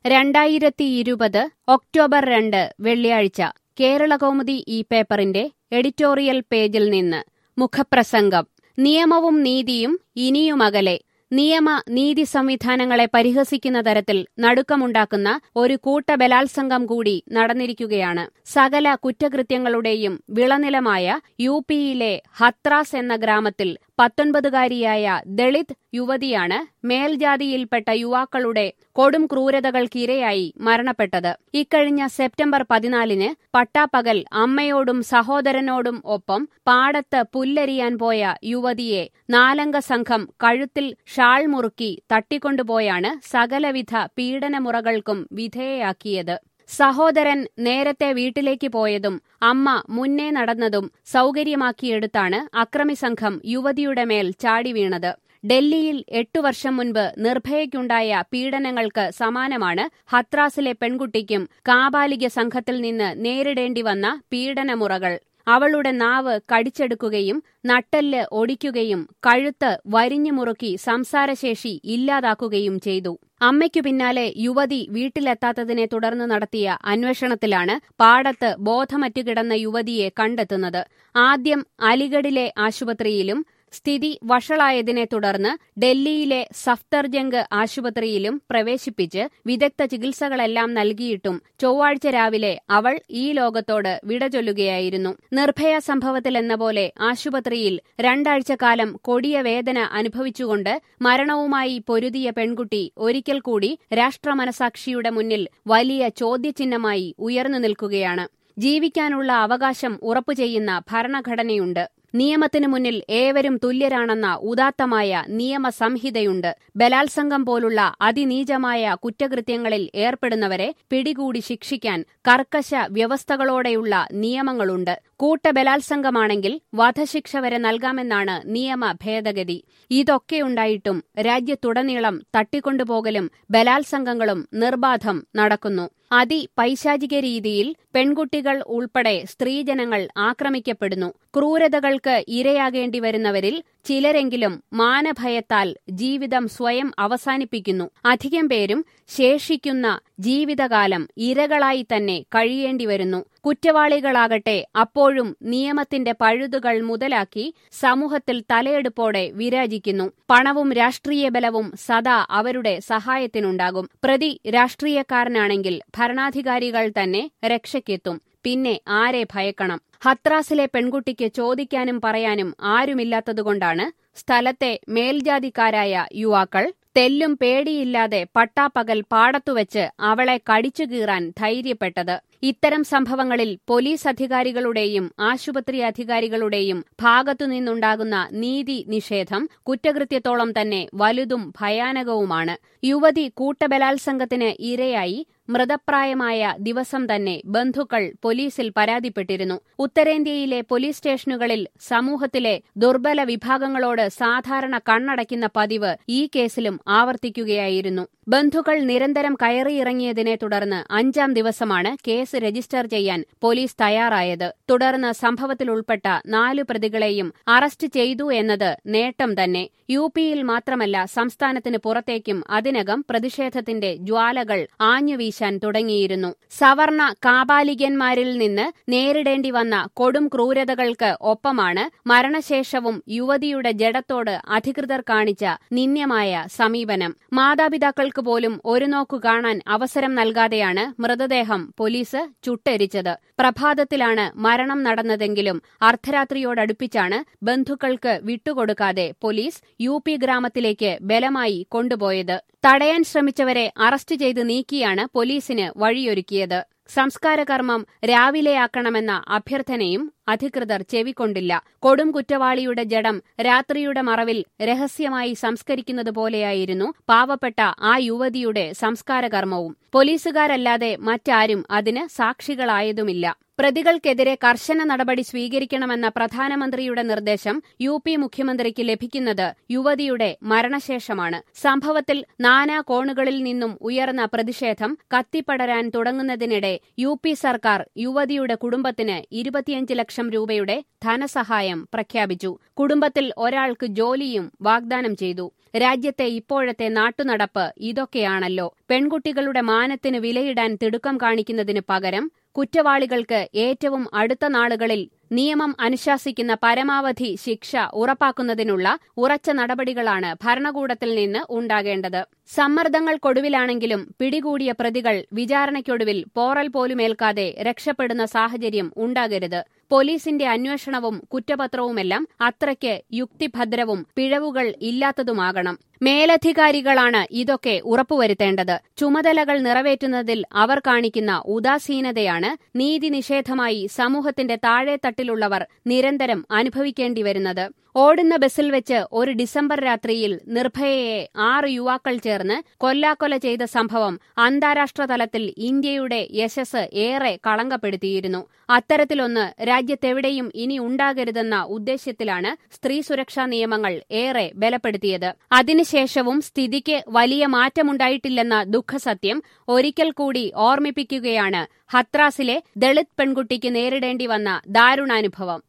രണ്ടായിരത്തി ഇരുപത് ഒക്ടോബർ രണ്ട് വെള്ളിയാഴ്ച കേരളകൗമുദി ഈ പേപ്പറിന്റെ എഡിറ്റോറിയൽ പേജിൽ നിന്ന് മുഖപ്രസംഗം നിയമവും നീതിയും ഇനിയുമകലെ നിയമ നീതി സംവിധാനങ്ങളെ പരിഹസിക്കുന്ന തരത്തിൽ നടുക്കമുണ്ടാക്കുന്ന ഒരു കൂട്ട ബലാത്സംഗം കൂടി നടന്നിരിക്കുകയാണ് സകല കുറ്റകൃത്യങ്ങളുടെയും വിളനിലമായ യു പിയിലെ ഹത്രാസ് എന്ന ഗ്രാമത്തിൽ പത്തൊൻപതുകാരിയായ ദളിത് യുവതിയാണ് മേൽജാതിയിൽപ്പെട്ട യുവാക്കളുടെ കൊടും ക്രൂരതകൾക്കിരയായി മരണപ്പെട്ടത് ഇക്കഴിഞ്ഞ സെപ്റ്റംബർ പതിനാലിന് പട്ടാപ്പകൽ അമ്മയോടും സഹോദരനോടും ഒപ്പം പാടത്ത് പുല്ലരിയാൻ പോയ യുവതിയെ നാലംഗ സംഘം കഴുത്തിൽ ഷാൾ മുറുക്കി തട്ടിക്കൊണ്ടുപോയാണ് സകലവിധ പീഡനമുറകൾക്കും വിധേയയാക്കിയത് സഹോദരൻ നേരത്തെ വീട്ടിലേക്ക് പോയതും അമ്മ മുന്നേ നടന്നതും സൗകര്യമാക്കിയെടുത്താണ് അക്രമി സംഘം യുവതിയുടെ മേൽ ചാടി വീണത് ഡൽഹിയിൽ എട്ടു വർഷം മുൻപ് നിർഭയയ്ക്കുണ്ടായ പീഡനങ്ങൾക്ക് സമാനമാണ് ഹത്രാസിലെ പെൺകുട്ടിക്കും കാബാലിക സംഘത്തിൽ നിന്ന് നേരിടേണ്ടി വന്ന പീഡനമുറകൾ അവളുടെ നാവ് കടിച്ചെടുക്കുകയും നട്ടെല്ല് ഒടിക്കുകയും കഴുത്ത് വരിഞ്ഞു മുറുക്കി സംസാരശേഷി ഇല്ലാതാക്കുകയും ചെയ്തു അമ്മയ്ക്കു പിന്നാലെ യുവതി വീട്ടിലെത്താത്തതിനെ തുടർന്ന് നടത്തിയ അന്വേഷണത്തിലാണ് പാടത്ത് ബോധമറ്റു കിടന്ന യുവതിയെ കണ്ടെത്തുന്നത് ആദ്യം അലിഗഡിലെ ആശുപത്രിയിലും സ്ഥിതി വഷളായതിനെ തുടർന്ന് ഡൽഹിയിലെ സഫ്തർജംഗ് ആശുപത്രിയിലും പ്രവേശിപ്പിച്ച് വിദഗ്ധ ചികിത്സകളെല്ലാം നൽകിയിട്ടും ചൊവ്വാഴ്ച രാവിലെ അവൾ ഈ ലോകത്തോട് വിട ചൊല്ലുകയായിരുന്നു നിർഭയ സംഭവത്തിലെന്ന പോലെ ആശുപത്രിയിൽ രണ്ടാഴ്ചക്കാലം കൊടിയ വേദന അനുഭവിച്ചുകൊണ്ട് മരണവുമായി പൊരുതിയ പെൺകുട്ടി ഒരിക്കൽ കൂടി രാഷ്ട്രമനസാക്ഷിയുടെ മുന്നിൽ വലിയ ചോദ്യചിഹ്നമായി ഉയർന്നു നിൽക്കുകയാണ് ജീവിക്കാനുള്ള അവകാശം ഉറപ്പു ചെയ്യുന്ന ഭരണഘടനയുണ്ട് നിയമത്തിനു മുന്നിൽ ഏവരും തുല്യരാണെന്ന ഉദാത്തമായ നിയമസംഹിതയുണ്ട് ബലാത്സംഗം പോലുള്ള അതിനീചമായ കുറ്റകൃത്യങ്ങളിൽ ഏർപ്പെടുന്നവരെ പിടികൂടി ശിക്ഷിക്കാൻ കർക്കശ വ്യവസ്ഥകളോടെയുള്ള നിയമങ്ങളുണ്ട് കൂട്ടബലാത്സംഗമാണെങ്കിൽ വധശിക്ഷ വരെ നൽകാമെന്നാണ് നിയമ ഭേദഗതി ഇതൊക്കെയുണ്ടായിട്ടും രാജ്യത്തുടനീളം തട്ടിക്കൊണ്ടുപോകലും ബലാത്സംഗങ്ങളും നിർബാധം നടക്കുന്നു അതിപൈശാചിക രീതിയിൽ പെൺകുട്ടികൾ ഉൾപ്പെടെ സ്ത്രീജനങ്ങൾ ആക്രമിക്കപ്പെടുന്നു ക്രൂരതകൾക്ക് ഇരയാകേണ്ടി വരുന്നവരിൽ ചിലരെങ്കിലും മാനഭയത്താൽ ജീവിതം സ്വയം അവസാനിപ്പിക്കുന്നു അധികം പേരും ശേഷിക്കുന്ന ജീവിതകാലം ഇരകളായി തന്നെ കഴിയേണ്ടി വരുന്നു കുറ്റവാളികളാകട്ടെ അപ്പോഴും നിയമത്തിന്റെ പഴുതുകൾ മുതലാക്കി സമൂഹത്തിൽ തലയെടുപ്പോടെ വിരാജിക്കുന്നു പണവും രാഷ്ട്രീയ ബലവും സദാ അവരുടെ സഹായത്തിനുണ്ടാകും പ്രതി രാഷ്ട്രീയക്കാരനാണെങ്കിൽ ഭരണാധികാരികൾ തന്നെ രക്ഷയ്ക്കെത്തും പിന്നെ ആരെ ഭയക്കണം ഹത്രാസിലെ പെൺകുട്ടിക്ക് ചോദിക്കാനും പറയാനും ആരുമില്ലാത്തതുകൊണ്ടാണ് സ്ഥലത്തെ മേൽജാതിക്കാരായ യുവാക്കൾ തെല്ലും പേടിയില്ലാതെ പട്ടാപ്പകൽ പാടത്തുവച്ച് അവളെ കടിച്ചു കീറാൻ ധൈര്യപ്പെട്ടത് ഇത്തരം സംഭവങ്ങളിൽ പോലീസ് അധികാരികളുടെയും ആശുപത്രി അധികാരികളുടെയും ഭാഗത്തുനിന്നുണ്ടാകുന്ന നീതി നിഷേധം കുറ്റകൃത്യത്തോളം തന്നെ വലുതും ഭയാനകവുമാണ് യുവതി കൂട്ടബലാത്സംഗത്തിന് ഇരയായി മൃതപ്രായമായ ദിവസം തന്നെ ബന്ധുക്കൾ പോലീസിൽ പരാതിപ്പെട്ടിരുന്നു ഉത്തരേന്ത്യയിലെ പോലീസ് സ്റ്റേഷനുകളിൽ സമൂഹത്തിലെ ദുർബല വിഭാഗങ്ങളോട് സാധാരണ കണ്ണടയ്ക്കുന്ന പതിവ് ഈ കേസിലും ആവർത്തിക്കുകയായിരുന്നു ബന്ധുക്കൾ നിരന്തരം കയറിയിറങ്ങിയതിനെ തുടർന്ന് അഞ്ചാം ദിവസമാണ് കേസ് രജിസ്റ്റർ ചെയ്യാൻ പോലീസ് തയ്യാറായത് തുടർന്ന് സംഭവത്തിൽ ഉൾപ്പെട്ട നാലു പ്രതികളെയും അറസ്റ്റ് ചെയ്തു എന്നത് നേട്ടം തന്നെ യു പിയിൽ മാത്രമല്ല സംസ്ഥാനത്തിന് പുറത്തേക്കും അതിനകം പ്രതിഷേധത്തിന്റെ ജ്വാലകൾ ആഞ്ഞുവീശാൻ തുടങ്ങിയിരുന്നു സവർണ കാപാലികന്മാരിൽ നിന്ന് നേരിടേണ്ടി വന്ന കൊടും ക്രൂരതകൾക്ക് ഒപ്പമാണ് മരണശേഷവും യുവതിയുടെ ജഡത്തോട് അധികൃതർ കാണിച്ച നിന്ദ്യമായ സമീപനം മാതാപിതാക്കൾക്ക് പോലും ഒരു നോക്കു കാണാൻ അവസരം നൽകാതെയാണ് മൃതദേഹം പോലീസ് ചുട്ടെരിച്ചത് പ്രഭാതത്തിലാണ് മരണം നടന്നതെങ്കിലും അർദ്ധരാത്രിയോടടുപ്പിച്ചാണ് ബന്ധുക്കൾക്ക് വിട്ടുകൊടുക്കാതെ പോലീസ് യു പി ഗ്രാമത്തിലേക്ക് ബലമായി കൊണ്ടുപോയത് തടയാൻ ശ്രമിച്ചവരെ അറസ്റ്റ് ചെയ്ത് നീക്കിയാണ് പോലീസിന് വഴിയൊരുക്കിയത് സംസ്കാരകർമ്മം രാവിലെയാക്കണമെന്ന അഭ്യർത്ഥനയും അധികൃതർ ചെവിക്കൊണ്ടില്ല കൊടും കുറ്റവാളിയുടെ ജഡം രാത്രിയുടെ മറവിൽ രഹസ്യമായി സംസ്കരിക്കുന്നത് പോലെയായിരുന്നു പാവപ്പെട്ട ആ യുവതിയുടെ സംസ്കാരകർമ്മവും പോലീസുകാരല്ലാതെ മറ്റാരും അതിന് സാക്ഷികളായതുമില്ല പ്രതികൾക്കെതിരെ കർശന നടപടി സ്വീകരിക്കണമെന്ന പ്രധാനമന്ത്രിയുടെ നിർദ്ദേശം യു പി മുഖ്യമന്ത്രിക്ക് ലഭിക്കുന്നത് യുവതിയുടെ മരണശേഷമാണ് സംഭവത്തിൽ നാനാ കോണുകളിൽ നിന്നും ഉയർന്ന പ്രതിഷേധം കത്തിപ്പടരാൻ തുടങ്ങുന്നതിനിടെ യു പി സർക്കാർ യുവതിയുടെ കുടുംബത്തിന് ഇരുപത്തിയഞ്ച് ലക്ഷം ലക്ഷം രൂപയുടെ ധനസഹായം പ്രഖ്യാപിച്ചു കുടുംബത്തിൽ ഒരാൾക്ക് ജോലിയും വാഗ്ദാനം ചെയ്തു രാജ്യത്തെ ഇപ്പോഴത്തെ നാട്ടുനടപ്പ് ഇതൊക്കെയാണല്ലോ പെൺകുട്ടികളുടെ മാനത്തിന് വിലയിടാൻ തിടുക്കം കാണിക്കുന്നതിന് പകരം കുറ്റവാളികൾക്ക് ഏറ്റവും അടുത്ത നാളുകളിൽ നിയമം അനുശാസിക്കുന്ന പരമാവധി ശിക്ഷ ഉറപ്പാക്കുന്നതിനുള്ള ഉറച്ച നടപടികളാണ് ഭരണകൂടത്തിൽ നിന്ന് ഉണ്ടാകേണ്ടത് സമ്മർദ്ദങ്ങൾക്കൊടുവിലാണെങ്കിലും പിടികൂടിയ പ്രതികൾ വിചാരണയ്ക്കൊടുവിൽ പോറൽ പോലുമേൽക്കാതെ രക്ഷപ്പെടുന്ന സാഹചര്യം ഉണ്ടാകരുത് പോലീസിന്റെ അന്വേഷണവും കുറ്റപത്രവുമെല്ലാം അത്രയ്ക്ക് യുക്തിഭദ്രവും പിഴവുകൾ ഇല്ലാത്തതുമാകണം മേലധികാരികളാണ് ഇതൊക്കെ ഉറപ്പുവരുത്തേണ്ടത് ചുമതലകൾ നിറവേറ്റുന്നതിൽ അവർ കാണിക്കുന്ന ഉദാസീനതയാണ് നീതി നിഷേധമായി സമൂഹത്തിന്റെ താഴെത്തട്ടിലുള്ളവർ നിരന്തരം അനുഭവിക്കേണ്ടി വരുന്നത് ഓടുന്ന ബസ്സിൽ വെച്ച് ഒരു ഡിസംബർ രാത്രിയിൽ നിർഭയയെ ആറ് യുവാക്കൾ ചേർന്ന് കൊല്ലാക്കൊല ചെയ്ത സംഭവം അന്താരാഷ്ട്ര തലത്തിൽ ഇന്ത്യയുടെ യശസ് ഏറെ കളങ്കപ്പെടുത്തിയിരുന്നു അത്തരത്തിലൊന്ന് രാജ്യത്തെവിടെയും ഇനി ഉണ്ടാകരുതെന്ന ഉദ്ദേശ്യത്തിലാണ് സ്ത്രീ സുരക്ഷാ നിയമങ്ങൾ ഏറെ ബലപ്പെടുത്തിയത് അതിനുശേഷവും സ്ഥിതിക്ക് വലിയ മാറ്റമുണ്ടായിട്ടില്ലെന്ന ദുഃഖസത്യം ഒരിക്കൽ കൂടി ഓർമ്മിപ്പിക്കുകയാണ് ഹത്രാസിലെ ദളിത് പെൺകുട്ടിക്ക് നേരിടേണ്ടി വന്ന ദാരുണാനുഭവം